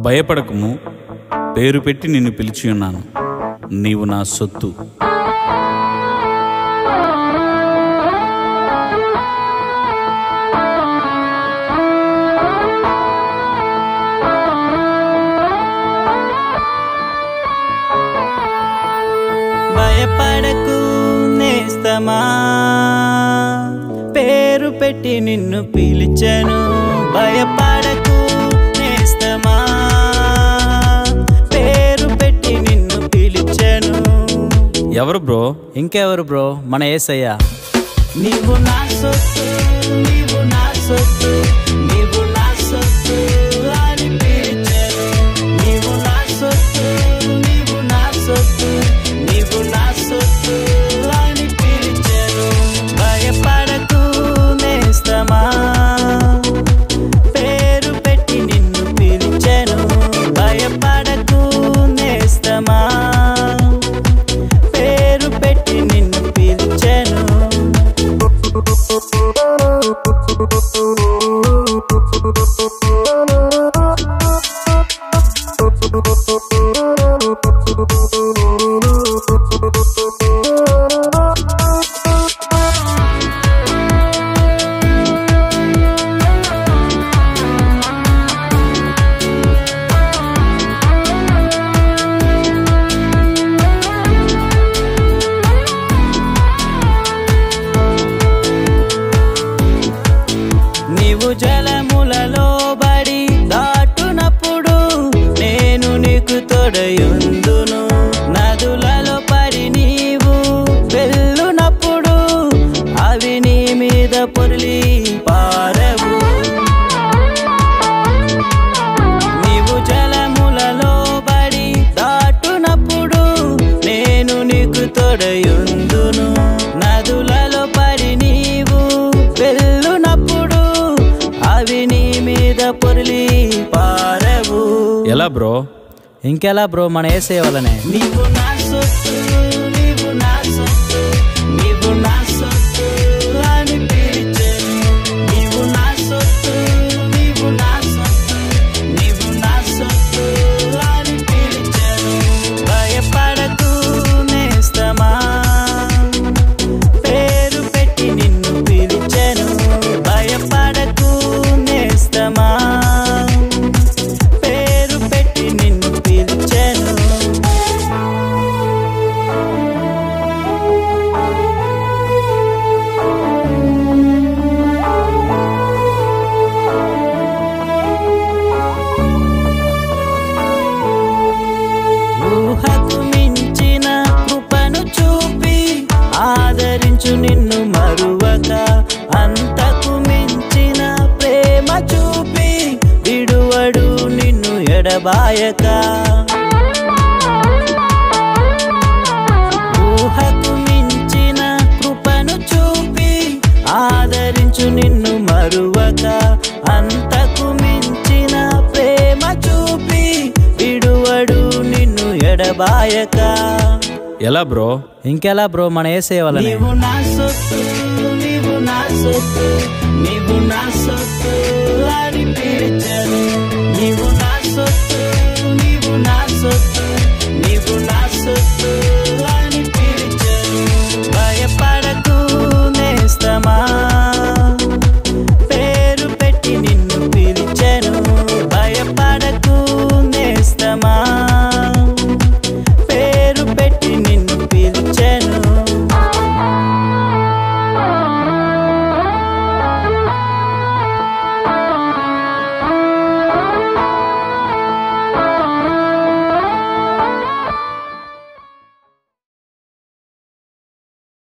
భయపడకము పేరు పెట్టి నిన్ను పిలిచి ఉన్నాను నీవు నా సొత్తు భయపడకు నేస్తమా పేరు పెట్టి నిన్ను పిలిచను భయపడకు నేస్తమా పేరు పెట్టి నిన్ను పిలిచను ఎవరు బ్రో ఇంకెవరు బ్రో మన ఏసయ్య నీవు నా సొత్తు నీవు నా సొత్తు నీవు నా సొత్తు అని పిలిచెను నీవు నా సొత్తు నీవు నా సొత్తు నీవు నా సొత్తు అని పిలిచెను భయపడకు నేస్తమా పేరు పెట్టి నిన్ను పిలిచెను భయపడకు నేస్తమా పేరు పెట్టి నిన్ను పిలిచెను నీవు జలములలో బడి దాటునప్పుడు నేను నీకు తొడయుందును నదులలో పడి నీవు వెళ్ళునప్పుడు అవి నీ మీద పొరిలి పారవు నీవు జలములలో బడి దాటునప్పుడు నేను నీకు తొడయుందును నదులలో పడి నీవు వెళ్ళునప్పుడు అవి నీ మీద పొరిలి పారవు ఎలా బ్రో ఇంకెలా బ్రో మన ఏసే వలనే నీవు నా సొత్తు నీవు నా సొత్తు నీవు నా సొత్తు అని పిలిచెను నీవు నా సొత్తు నీవు నా సొత్తు నీవు నా సొత్తు అని పిలిచెను భయపడకు నేస్తమా పేరు పెట్టి నిన్ను పిలిచెను భయపడకు నేస్తమా పేరు పెట్టి నిన్ను పిలిచెను ఊహకు మించిన కృపను చూపి ఆదరించు నిన్ను మరువక అంతకు మించిన ప్రేమ చూపి విడువడు నిన్ను ఎడబాయక ఊహకు మించిన కృపను చూపి ఆదరించు నిన్ను మరువక అంతకు మించిన ప్రేమ చూపి విడువడు నిన్ను ఎడబాయక ఎలా బ్రో ఇంకెలా బ్రో మన ఏసే వల్ల నీవు నా సొత్తు నీవు నా సొత్తు నీవు నా సొత్తు